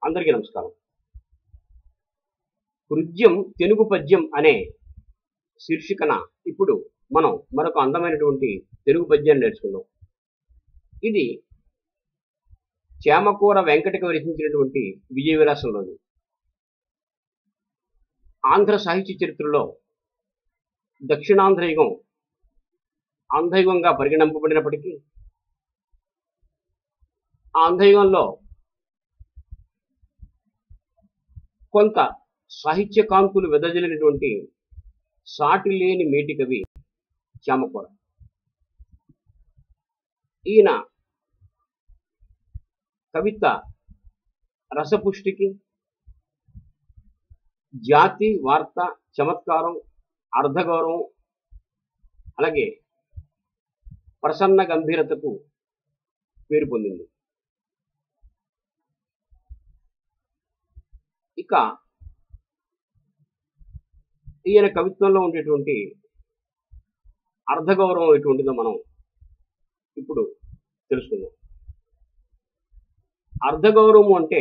అందరికీ నమస్కారం హృద్యం తెలుగు పద్యం అనే శీర్షికన ఇప్పుడు మనం మరొక అందమైనటువంటి తెలుగు పద్యాన్ని నేర్చుకుందాం ఇది చేమకూర వెంకటకి రచించినటువంటి విజయ విలాసంలోది ఆంధ్ర సాహిత్య చరిత్రలో దక్షిణాంధ్ర యుగం ఆంధ్రయుగంగా పరిగణింపబడినప్పటికీ ఆ ఆంధ్రయుగంలో కొంత సాహిత్య కాంతులు వెదజల్లినటువంటి సాటి లేని మేటి కవి చామకూర ఈయన కవిత రసపుష్టికి జాతి వార్త చమత్కారం అర్ధగౌరవం అలాగే ప్రసన్న గంభీరతకు పేరు పొందింది ఇక ఈయన కవిత్వంలో ఉండేటువంటి అర్ధగౌరవం ఎటువంటిదో మనం ఇప్పుడు తెలుసుకుందాం అర్ధగౌరవం అంటే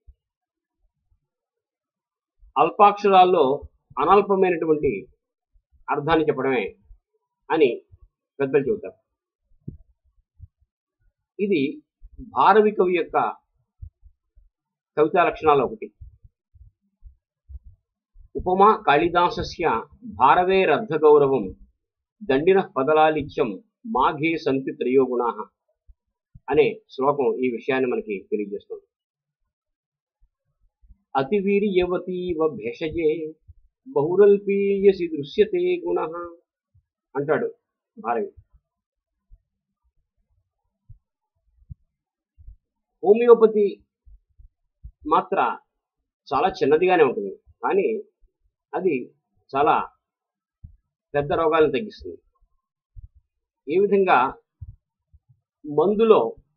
అల్పాక్షరాల్లో అనల్పమైనటువంటి అర్థాన్ని చెప్పడమే అని పెద్దలు చెబుతారు ఇది భారవి కవి యొక్క కవితా లక్షణాలు ఒకటి ఉపమా కాళిదాసస్య భారవేరర్ధగౌరవం దండిన పదలాలిత్యం మాఘే సంతి త్రయోగుణా అనే శ్లోకం ఈ విషయాన్ని మనకి తెలియజేస్తుంది అతివీర్యవతీవ భేషజే బహురల్పీయసి దృశ్యతే గుణ అంటాడు భారవి హోమియోపతి మాత్ర చాలా చిన్నదిగానే ఉంటుంది కానీ అది చాలా పెద్ద రోగాలను తగ్గిస్తుంది ఏ విధంగా మందులో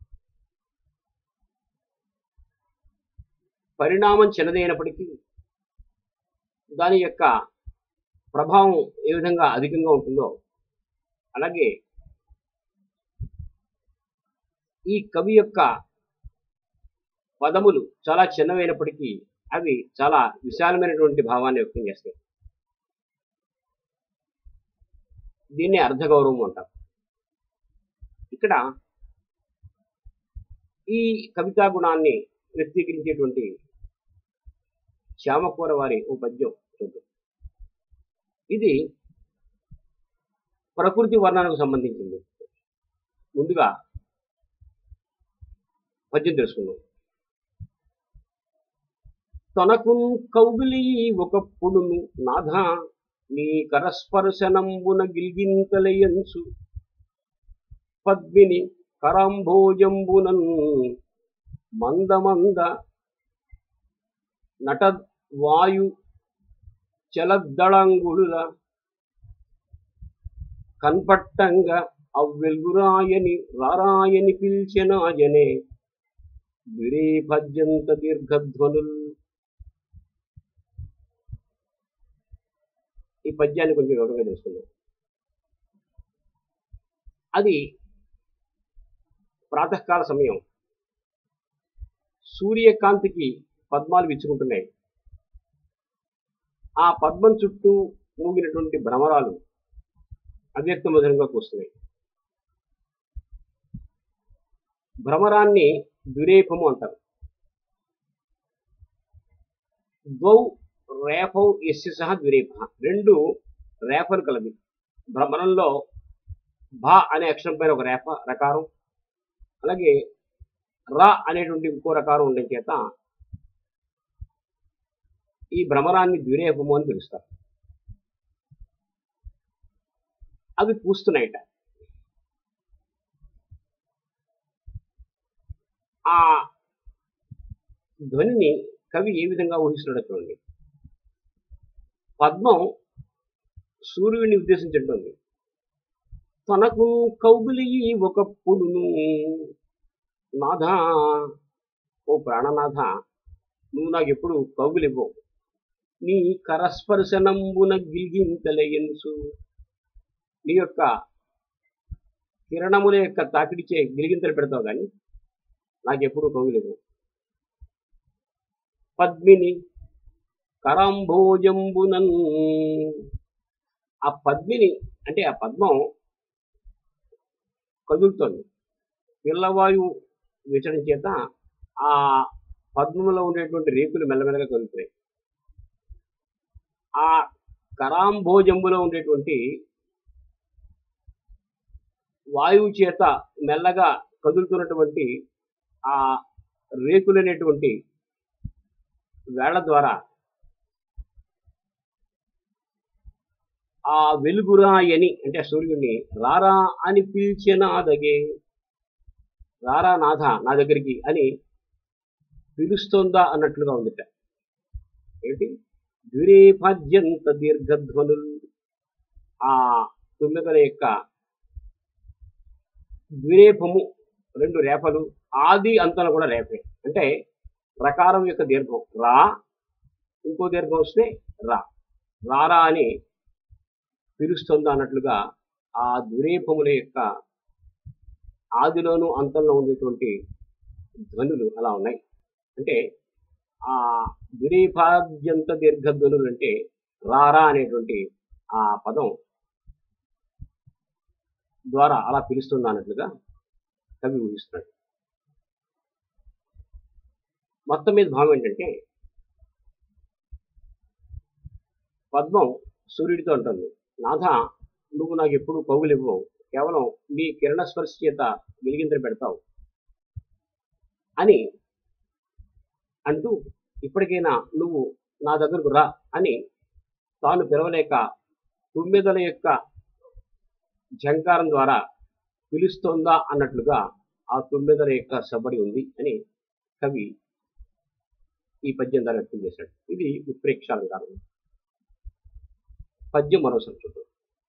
పరిణామం చిన్నదైనప్పటికీ దాని యొక్క ప్రభావం ఏ విధంగా అధికంగా ఉంటుందో అలాగే ఈ కవి యొక్క పదములు చాలా చిన్నవైనప్పటికీ అవి చాలా విశాలమైనటువంటి భావాన్ని వ్యక్తం చేస్తాయి దీన్ని అర్ధగౌరవం అంటారు ఇక్కడ ఈ కవితా గుణాన్ని వ్యక్తీకరించేటువంటి శ్యామకూర వారి ఓ పద్యం చూద్దాం ఇది ప్రకృతి వర్ణనకు సంబంధించింది ముందుగా పద్యం తెలుసుకుందాం తనకు కౌగిలి ఒకప్పుడును నాథ నీ కరస్పర్శనంబున గిల్గింతలయంచు పద్మిని కరాంభోజంబునన్ మందమంద నట వాయు చలద్దళంగుడుల కన్పట్టంగా అవ్వెల్గురాయని రారాయని పిల్చెనాయనే విరే భజ్యంత దీర్ఘధ్వనుల్ ఈ పద్యాన్ని కొంచెం వివరంగా తెలుసుకుందాం అది ప్రాతకాల సమయం సూర్యకాంతికి పద్మాలు విచ్చుకుంటున్నాయి ఆ పద్మం చుట్టూ మూగినటువంటి భ్రమరాలు అవ్యక్త మధురంగా కూస్తున్నాయి భ్రమరాన్ని దురేపము అంటారు గౌ రేఫౌ ఎస్సి సహా ద్విరేప రెండు రేఫలు కలది భ్రమరంలో భా అనే అక్షరం పైన ఒక రేఫ రకారం అలాగే రా అనేటువంటి ఇంకో రకారం ఉండడం చేత ఈ భ్రమరాన్ని ద్విరేపము అని పిలుస్తారు అవి పూస్తున్నాయట ఆ ధ్వనిని కవి ఏ విధంగా ఊహిస్తున్నాడో చూడండి పద్మం సూర్యుడిని ఉద్దేశించుంటుంది తనకు కౌగులి ఒకప్పుడును నాథ ఓ ప్రాణనాథ నువ్వు నాకు ఎప్పుడు కౌగులివ్వవు నీ కరస్పర్శనంబున గిల్గింతలయన్సు నీ యొక్క కిరణముల యొక్క తాకిడిచే గిలిగింతలు పెడతావు కానీ నాకెప్పుడు కౌగులివ్వవు పద్మిని కరాంభోజంబునన్ ఆ పద్మిని అంటే ఆ పద్మం కదులుతోంది పిల్లవాయువు వీచడం చేత ఆ పద్మంలో ఉండేటువంటి రేకులు మెల్లమెల్లగా కదులుతున్నాయి ఆ కరాంభోజంబులో ఉండేటువంటి వాయువు చేత మెల్లగా కదులుతున్నటువంటి ఆ రేకులనేటువంటి వేళ్ల ద్వారా ఆ వెలుగురాయని అంటే సూర్యుడిని రారా అని పిలిచిన అదగే రారా నాథ నా దగ్గరికి అని పిలుస్తోందా అన్నట్లుగా ఉందిట ఏంటి ద్విరేపాద్యంత దీర్ఘధ్వనులు ఆ తుమ్మెదల యొక్క ద్విరేపము రెండు రేపలు ఆది అంతలు కూడా రేపే అంటే ప్రకారం యొక్క దీర్ఘం రా ఇంకో దీర్ఘం వస్తే రా రారా అని పిలుస్తుందా అన్నట్లుగా ఆ ద్విరేపముల యొక్క ఆదిలోను అంతంలో ఉండేటువంటి ధ్వనులు అలా ఉన్నాయి అంటే ఆ ద్విరేపాద్యంత దీర్ఘధ్వనులు అంటే రారా అనేటువంటి ఆ పదం ద్వారా అలా పిలుస్తుందా అన్నట్లుగా కవి ఊహిస్తున్నాడు మొత్తం మీద భావం ఏంటంటే పద్మం సూర్యుడితో ఉంటుంది నాథ నువ్వు నాకు ఎప్పుడు కవులు ఇవ్వవు కేవలం నీ కిరణ స్పర్శ చేత వెలిగింతలు పెడతావు అని అంటూ ఇప్పటికైనా నువ్వు నా దగ్గరకు రా అని తాను పిలవలేక తుమ్మెదల యొక్క ఝంకారం ద్వారా పిలుస్తోందా అన్నట్లుగా ఆ తుమ్మెదల యొక్క సబడి ఉంది అని కవి ఈ పద్యం ద్వారా వ్యక్తం చేశాడు ఇది ఉత్ప్రేక్షాలంకారం పద్యం మరోసారి చూద్దాం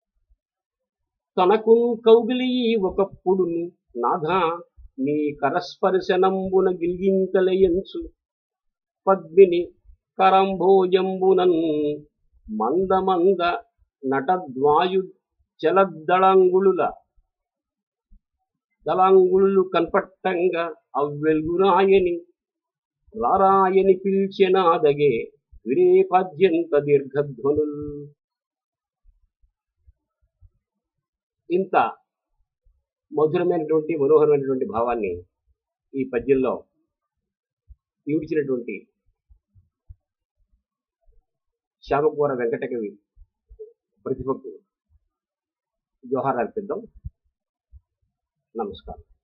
తనకు కౌగిలి ఒకప్పుడును నాథ నీ కరస్పర్శనంబున గిల్గింతలయంచు పద్మిని కరంభోజంబునన్ మందమంద నటద్వాయు చలదళంగుళుల దళంగుళులు కన్పట్టంగా అవ్వెల్గురాయని రారాయని పిలిచెనాదగే విరేపాద్యంత దీర్ఘధ్వనుల్ ఇంత మధురమైనటువంటి మనోహరమైనటువంటి భావాన్ని ఈ పద్యంలో ఈడ్చినటువంటి శ్యామకూర వెంకటకవి ప్రతిభకు జోహార్ అర్పిద్దాం నమస్కారం